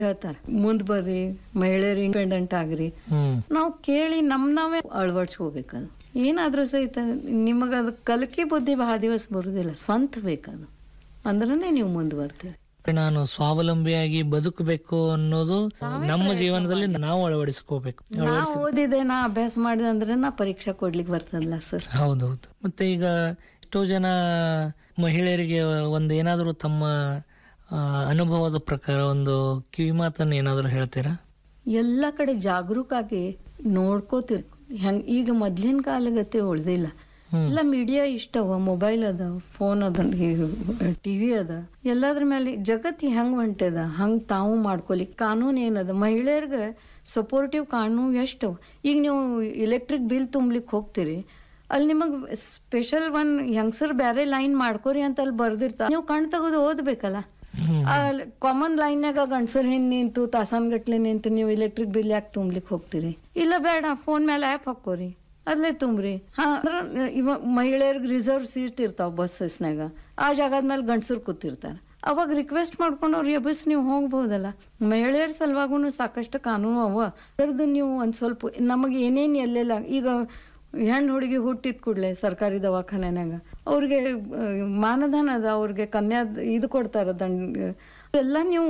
ಹೇಳ್ತಾರೆ ಮುಂದ್ ಬರ್ರಿ ಮಹಿಳೆಯರು ಇಂಡಿಪೆಂಡೆಂಟ್ ಆಗ್ರಿ ಹ್ಮ್ ನಾವು ಕೇಳಿ ನಮ್ ನಾವೇ ಅಳವಡಿಸ್ಕೋಬೇಕದು ಏನಾದ್ರೂ ಸಹಿತ ನಿಮಗೆ ಅದು ಕಲಿಕೆ ಬುದ್ಧಿ ಬಹಳ ದಿವಸ ಬರುದಿಲ್ಲ ಸ್ವಂತ ಬೇಕದು ಅಂದ್ರನೇ ನೀವು ಮುಂದುವರ್ತೀರಿ ನಾನು ಸ್ವಾವಲಂಬಿಯಾಗಿ ಬದುಕಬೇಕು ಅನ್ನೋದು ನಮ್ಮ ಜೀವನದಲ್ಲಿ ನಾವು ಅಳವಡಿಸ್ಕೋಬೇಕು ನಾ ಓದಿದೆ ನಾ ಅಭ್ಯಾಸ ಮಾಡಿದೆ ಅಂದ್ರೆ ನಾ ಪರೀಕ್ಷೆ ಕೊಡ್ಲಿಕ್ಕೆ ಬರ್ತದಲ್ಲ ಸರ್ ಹೌದೌದು ಮತ್ತೆ ಈಗ ಎಷ್ಟೋ ಜನ ಮಹಿಳೆಯರಿಗೆ ಒಂದು ಏನಾದರೂ ತಮ್ಮ ಆ, ಅನುಭವದ ಪ್ರಕಾರ ಒಂದು ಕಿವಿ ಮಾತನ್ನು ಏನಾದರೂ ಹೇಳ್ತೀರಾ ಎಲ್ಲ ಕಡೆ ಜಾಗರೂಕ ಆಗಿ ನೋಡ್ಕೋತಿರ್ ಹೆಂಗ್ ಈಗ ಮೊದ್ಲಿನ ಕಾಲಗತೆ ಉಳ್ದಿಲ್ಲ ಎಲ್ಲ ಮೀಡಿಯಾ ಇಷ್ಟವ ಮೊಬೈಲ್ ಅದ ಫೋನ್ ಅದ ಟಿವಿ ಅದ ಎಲ್ಲದ್ರ ಮೇಲೆ ಜಗತ್ತು ಹೆಂಗ್ ಹೊಂಟದ ಹಂಗ್ ತಾವು ಮಾಡ್ಕೊಲಿ ಕಾನೂನು ಏನದ ಮಹಿಳೆಯರ್ಗೆ ಸಪೋರ್ಟಿವ್ ಕಾನೂನು ಎಷ್ಟವ ಈಗ ನೀವು ಇಲೆಕ್ಟ್ರಿಕ್ ಬಿಲ್ ತುಂಬ್ಲಿಕ್ಕೆ ಹೋಗ್ತೀರಿ ಅಲ್ಲಿ ನಿಮಗೆ ಸ್ಪೆಷಲ್ ಒನ್ ಹೆಂಗಸರ್ ಬೇರೆ ಲೈನ್ ಮಾಡ್ಕೋರಿ ಅಂತ ಅಲ್ಲಿ ಬರ್ದಿರ್ತಾರ ನೀವು ಕಣ್ ತೆಗೆದು ಓದ್ಬೇಕಲ್ಲ ಕಾಮನ್ ಲೈನ್ಯಾಗ ಗಂಡಸರ್ ಹಿಂದ್ ನಿಂತು ತಾಸನ್ಗಟ್ಲೆ ನಿಂತು ನೀವು ಎಲೆಕ್ಟ್ರಿಕ್ ಬಿಲ್ ಯಾಕೆ ತುಂಬ್ಲಿಕ್ಕೆ ಹೋಗ್ತೀರಿ ಇಲ್ಲ ಬೇಡ ಫೋನ್ ಮೇಲೆ ಆ್ಯಪ್ ಹಾಕೋರಿ ಅಲ್ಲೇ ತುಂಬ್ರಿ ಹಾ ಅಂದ್ರ ಇವ ಮಹಿಳೆಯರ್ಗೆ ರಿಸರ್ವ್ ಸೀಟ್ ಇರ್ತಾವ ಬಸ್ಸಸ್ನಾಗ ಆ ಜಾಗದ ಮೇಲೆ ಗಂಡಸರು ಕೂತಿರ್ತಾರ ಅವಾಗ ರಿಕ್ವೆಸ್ಟ್ ಮಾಡ್ಕೊಂಡು ಅವ್ರು ಎಬ್ಬಸ್ ನೀವು ಹೋಗ್ಬೋದಲ್ಲ ಮಹಿಳೆಯರ ಸಲುವಾಗೂ ಸಾಕಷ್ಟು ಕಾನೂನು ಅವ ಅದ್ರದ್ದು ನೀವು ಒಂದ್ ಸ್ವಲ್ಪ ನಮಗೆ ಏನೇನು ಎಲ್ಲೆಲ್ಲ ಈಗ ಹೆಣ್ಣು ಹುಡುಗಿ ಹುಟ್ಟಿದ ಕೂಡಲೇ ಸರ್ಕಾರಿ ದವಾಖಾನೆನಾಗ ಅವ್ರಿಗೆ ಆ, ಮಾನಧನ ಅದ ಅವ್ರಿಗೆ ಕನ್ಯಾ ಇದು ಕೊಡ್ತಾರ ದಂಡ ಎಲ್ಲ ನೀವು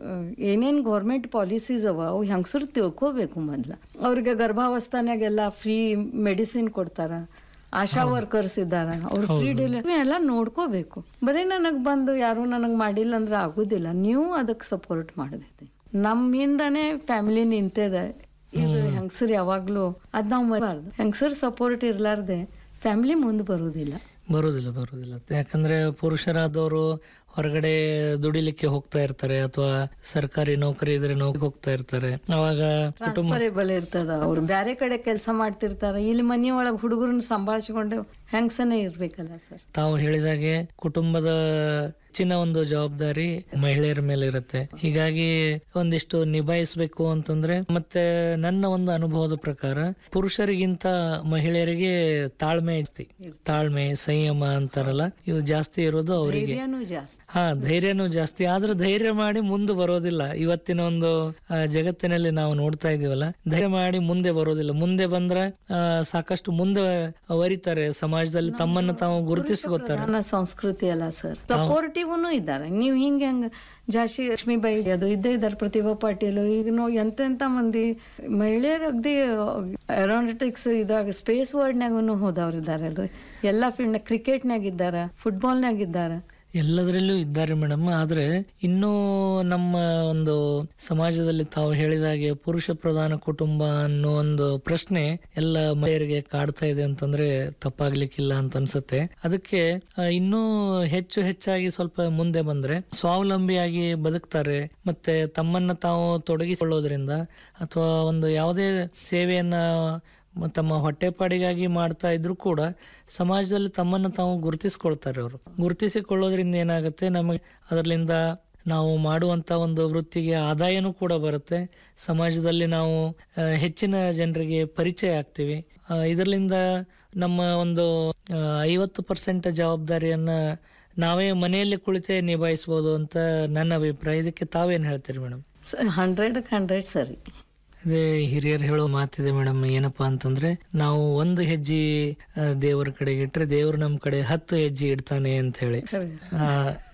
ಏನೇನು ಗೌರ್ಮೆಂಟ್ ಪಾಲಿಸೀಸ್ ಅವ ಅವು ಹೆಂಗಸರು ತಿಳ್ಕೋಬೇಕು ಮೊದ್ಲ ಅವ್ರಿಗೆ ಗರ್ಭಾವಸ್ಥಾನಾಗೆಲ್ಲ ಫ್ರೀ ಮೆಡಿಸಿನ್ ಕೊಡ್ತಾರ ಆಶಾ ವರ್ಕರ್ಸ್ ಇದ್ದಾರ ಅವ್ರು ಫ್ರೀ ಡೆಲಿವರಿ ಎಲ್ಲ ನೋಡ್ಕೋಬೇಕು ಬರೀ ನನಗೆ ಬಂದು ಯಾರು ನನಗೆ ಮಾಡಿಲ್ಲ ಅಂದ್ರೆ ಆಗುದಿಲ್ಲ ನೀವು ಅದಕ್ಕೆ ಸಪೋರ್ಟ್ ಮಾಡಬೇಕು ನಮ್ಮಿಂದನೇ ಫ್ಯಾಮಿಲಿ ನಿಂತಿದೆ ಇದು ಹೆಂಗಸರು ಯಾವಾಗ್ಲೂ ಅದ್ ನಾವು ಮರಬಾರ್ದು ಹೆಂಗಸರ್ ಸಪೋರ್ಟ್ ಇರ್ಲಾರ್ದೆ ಫ್ಯಾಮಿಲಿ ಮುಂದೆ ಬರುವುದಿಲ್ಲ ಬರುವುದಿಲ್ಲ ಬರುವುದಿಲ್ಲ ಯಾಕಂದ್ರೆ ಪುರುಷರಾದವರು ಹೊರಗಡೆ ದುಡಿಲಿಕ್ಕೆ ಹೋಗ್ತಾ ಇರ್ತಾರೆ ಅಥವಾ ಸರ್ಕಾರಿ ನೌಕರಿ ಇದ್ರೆ ನೌಕರಿ ಹೋಗ್ತಾ ಇರ್ತಾರೆ ಅವಾಗ ಟ್ರಾನ್ಸ್ಫರೇಬಲ್ ಇರ್ತದ ಅವ್ರು ಬ್ಯಾರೆ ಕಡೆ ಕೆಲಸ ಮಾಡ್ತಿರ್ತಾರ ಇಲ್ಲಿ ಮನಿ ಒಳಗ್ ಹುಡುಗರನ್ನ ಸಂಭಾಳಿಸ್ಕೊಂಡು ಹೆಂಗಸನೇ ಇರ್ಬೇಕಲ್ಲ ಸರ್ ತಾವು ಹೇಳಿದಾಗೆ ಕುಟುಂಬದ ಹೆಚ್ಚಿನ ಒಂದು ಜವಾಬ್ದಾರಿ ಮಹಿಳೆಯರ ಮೇಲೆ ಇರುತ್ತೆ ಹೀಗಾಗಿ ಒಂದಿಷ್ಟು ನಿಭಾಯಿಸಬೇಕು ಅಂತಂದ್ರೆ ಮತ್ತೆ ನನ್ನ ಒಂದು ಅನುಭವದ ಪ್ರಕಾರ ಪುರುಷರಿಗಿಂತ ಮಹಿಳೆಯರಿಗೆ ತಾಳ್ಮೆ ಜಾಸ್ತಿ ತಾಳ್ಮೆ ಸಂಯಮ ಅಂತಾರಲ್ಲ ಇವು ಜಾಸ್ತಿ ಇರೋದು ಅವರಿಗೆ ಧೈರ್ಯನೂ ಜಾಸ್ತಿ ಹಾ ಧೈರ್ಯನೂ ಜಾಸ್ತಿ ಆದ್ರೆ ಧೈರ್ಯ ಮಾಡಿ ಮುಂದೆ ಬರೋದಿಲ್ಲ ಇವತ್ತಿನ ಒಂದು ಆ, ಜಗತ್ತಿನಲ್ಲಿ ನಾವು ನೋಡ್ತಾ ಇದೀವಲ್ಲ ಧೈರ್ಯ ಮಾಡಿ ಮುಂದೆ ಬರೋದಿಲ್ಲ ಮುಂದೆ ಬಂದ್ರೆ ಆ, ಸಾಕಷ್ಟು ಮುಂದೆ ವರಿತಾರೆ ಸಮಾಜದಲ್ಲಿ ತಮ್ಮನ್ನು ತಾವು ಗುರುತಿಸ್ಕೋತಾರೆ ಪ್ರಧಾನ ಸಂಸ್ಕೃತಿ ಅಲ್ಲ ಸರ್ ಸಪೋರ್ಟಿವ್ನು ಇದ್ದಾರೆ ನೀವು ಹಿಂಗೆ ಹೆಂಗ ಜಾಸ್ತಿ ಲಕ್ಷ್ಮೀಬಾಯಿ ಅದು ಇದ್ದೇ ಇದ್ದಾರೆ ಪ್ರತಿಭಾ ಪಾಟೀಲ್ ಈಗ ನಾವು ಎಂತೆಂತ ಮಂದಿ ಮಹಿಳೆಯರು ಅಗ್ದಿ ಏರೋನಾಟಿಕ್ಸ್ ಇದ್ರಾಗ ಸ್ಪೇಸ್ ವರ್ಡ್ನಾಗೂ ಹೋದವ್ರು ಇದ್ದಾರೆ ಅಲ್ರಿ ಎಲ್ಲಾ ಫೀಲ್ಡ್ ಕ್ರಿಕೆಟ್ನಾಗ ಇದ್ದಾರ ಫುಟ್ಬಾಲ್ನಾಗ ಇದ್ದಾರ ಎಲ್ಲದರಲ್ಲೂ ಇದ್ದಾರೆ ಮೇಡಮ್ ಆದ್ರೆ ಇನ್ನೂ ನಮ್ಮ ಒಂದು ಸಮಾಜದಲ್ಲಿ ತಾವು ಹೇಳಿದಾಗೆ ಪುರುಷ ಪ್ರಧಾನ ಕುಟುಂಬ ಅನ್ನೋ ಒಂದು ಪ್ರಶ್ನೆ ಎಲ್ಲ ಮಹಿಳೆಯರಿಗೆ ಕಾಡ್ತಾ ಇದೆ ಅಂತಂದ್ರೆ ತಪ್ಪಾಗ್ಲಿಕ್ಕಿಲ್ಲ ಅಂತ ಅನ್ಸುತ್ತೆ ಅದಕ್ಕೆ ಆ, ಇನ್ನೂ ಹೆಚ್ಚು ಹೆಚ್ಚಾಗಿ ಸ್ವಲ್ಪ ಮುಂದೆ ಬಂದ್ರೆ ಸ್ವಾವಲಂಬಿಯಾಗಿ ಬದುಕ್ತಾರೆ ಮತ್ತೆ ತಮ್ಮನ್ನ ತಾವು ತೊಡಗಿಸಿಕೊಳ್ಳೋದ್ರಿಂದ ಅಥವಾ ಒಂದು ಯಾವುದೇ ಸೇವೆಯನ್ನ ಮ- ತಮ್ಮ ಹೊಟ್ಟೆಪಾಡಿಗಾಗಿ ಮಾಡ್ತಾ ಇದ್ರು ಕೂಡ ಸಮಾಜದಲ್ಲಿ ತಮ್ಮನ್ನು ತಾವು ಗುರುತಿಸ್ಕೊಳ್ತಾರೆ ಅವರು ಗುರುತಿಸಿಕೊಳ್ಳೋದ್ರಿಂದ ಏನಾಗುತ್ತೆ ನಮಗೆ ಅದರಿಂದ ನಾವು ಮಾಡುವಂತ ಒಂದು ವೃತ್ತಿಗೆ ಆದಾಯನೂ ಕೂಡ ಬರುತ್ತೆ ಸಮಾಜದಲ್ಲಿ ನಾವು ಆ, ಹೆಚ್ಚಿನ ಜನರಿಗೆ ಪರಿಚಯ ಆಗ್ತೀವಿ ಆ, ಇದರಿಂದ ನಮ್ಮ ಒಂದು ಆ, ಐವತ್ತು ಪರ್ಸೆಂಟ್ ಜವಾಬ್ದಾರಿಯನ್ನ ನಾವೇ ಮನೆಯಲ್ಲಿ ಕುಳಿತೇ ನಿಭಾಯಿಸ್ಬೋದು ಅಂತ ನನ್ನ ಅಭಿಪ್ರಾಯ ಇದಕ್ಕೆ ತಾವೇನ್ ಹೇಳ್ತೀರಿ ಮೇಡಮ್ ಹಂಡ್ರೆಡ್ ಹಂಡ್ರೆಡ್ ಸರಿ ಅದೇ ಹಿರಿಯರು ಹೇಳೋ ಮಾತಿದೆ ಮೇಡಮ್ ಏನಪ್ಪಾ ಅಂತಂದ್ರೆ ನಾವು ಒಂದು ಹೆಜ್ಜೆ ಆ, ದೇವರ ಕಡೆಗೆ ಇಟ್ರೆ ದೇವ್ರು ನಮ್ ಕಡೆ ಹತ್ತು ಹೆಜ್ಜೆ ಇಡ್ತಾನೆ ಅಂತ ಹೇಳಿ ಆ,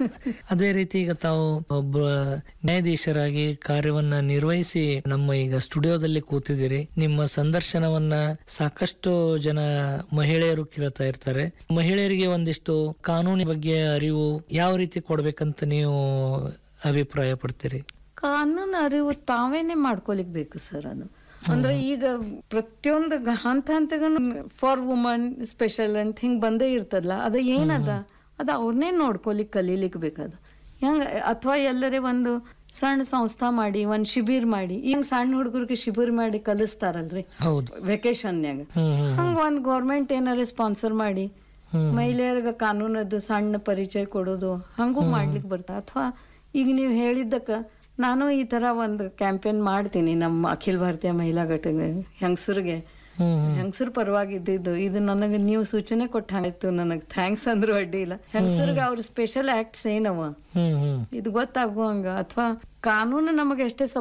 ಅದೇ ರೀತಿ ಈಗ ತಾವು ಒಬ್ಬ ನ್ಯಾಯಾಧೀಶರಾಗಿ ಕಾರ್ಯವನ್ನ ನಿರ್ವಹಿಸಿ ನಮ್ಮ ಈಗ ಸ್ಟುಡಿಯೋದಲ್ಲಿ ಕೂತಿದ್ದೀರಿ ನಿಮ್ಮ ಸಂದರ್ಶನವನ್ನ ಸಾಕಷ್ಟು ಜನ ಮಹಿಳೆಯರು ಕೇಳ್ತಾ ಇರ್ತಾರೆ ಮಹಿಳೆಯರಿಗೆ ಒಂದಿಷ್ಟು ಕಾನೂನಿನ ಬಗ್ಗೆ ಅರಿವು ಯಾವ ರೀತಿ ಕೊಡ್ಬೇಕಂತ ನೀವು ಅಭಿಪ್ರಾಯ ಪಡ್ತೀರಿ ಕಾನೂನು ಅರಿವು ತಾವೇನೆ ಮಾಡ್ಕೊಲಿಕ್ ಬೇಕು ಸರ್ ಅದು ಅಂದ್ರೆ ಈಗ ಪ್ರತಿಯೊಂದು ಗ- ಹಂತ ಹಂತಗೂ ಫಾರ್ ವುಮನ್ ಸ್ಪೆಷಲ್ ಅಂತ ಹಿಂಗ್ ಬಂದೇ ಇರ್ತದಲ್ಲ ಅದು ಏನದ ಅದು ಅವ್ರನ್ನೇ ನೋಡ್ಕೊಲಿಕ್ ಕಲೀಲಿಕ್ ಬೇಕದು ಹೆಂಗ ಅಥವಾ ಎಲ್ಲರೇ ಒಂದು ಸಣ್ಣ ಸಂಸ್ಥಾ ಮಾಡಿ ಒಂದ್ ಶಿಬಿರ್ ಮಾಡಿ ಈಗ ಸಣ್ಣ ಹುಡುಗರಿಗೆ ಶಿಬಿರ್ ಮಾಡಿ ಕಲಿಸ್ತಾರಲ್ರಿ ಹೌದು ವೆಕೇಶನ್ಯಾಗ ಹ್ಮ್ ಹ್ಮ್ ಹಂಗ ಒಂದ್ ಗೌರ್ಮೆಂಟ್ ಏನಾರ ಸ್ಪಾನ್ಸರ್ ಮಾಡಿ ಹ್ಮ್. ಮಹಿಳೆಯರಿಗೆ ಕಾನೂನದ್ದು ಸಣ್ಣ ಪರಿಚಯ ಕೊಡೋದು ಹಂಗೂ ಮಾಡ್ಲಿಕ್ಕೆ ಬರ್ತಾ ಅಥವಾ ಈಗ ನೀವು ಹೇಳಿದ್ದಕ್ಕ ನಾನು ಈ ತರ ಒಂದು ಕ್ಯಾಂಪೇನ್ ಮಾಡ್ತೀನಿ ನಮ್ಮ ಅಖಿಲ ಭಾರತೀಯ ಮಹಿಳಾ ಘಟಕ ಹೆಂಗಸರಿಗೆ ಹ್ಮ್ ಹ್ಮ್ ಹೆಂಗಸರ ಪರವಾಗಿ ಇದ್ದಿದ್ದು ಇದು ನನಗೆ ನೀವು ಸೂಚನೆ ಕೊಟ್ಟಾಯ್ತು ನನಗೆ ಥ್ಯಾಂಕ್ಸ್ ಅಂದ್ರೂ ಅಡ್ಡಿ ಇಲ್ಲ ಹೆಂಗಸರಿಗೆ ಅವ್ರ ಸ್ಪೆಷಲ್ ಆಕ್ಟ್ಸ್ ಏನವ ಹ್ಮ್ ಹ್ಮ್ ಇದು ಗೊತ್ತಾಗುವಂಗ ಅಥವಾ ಕಾನೂನು ನಮಗೆ ಎಷ್ಟೇ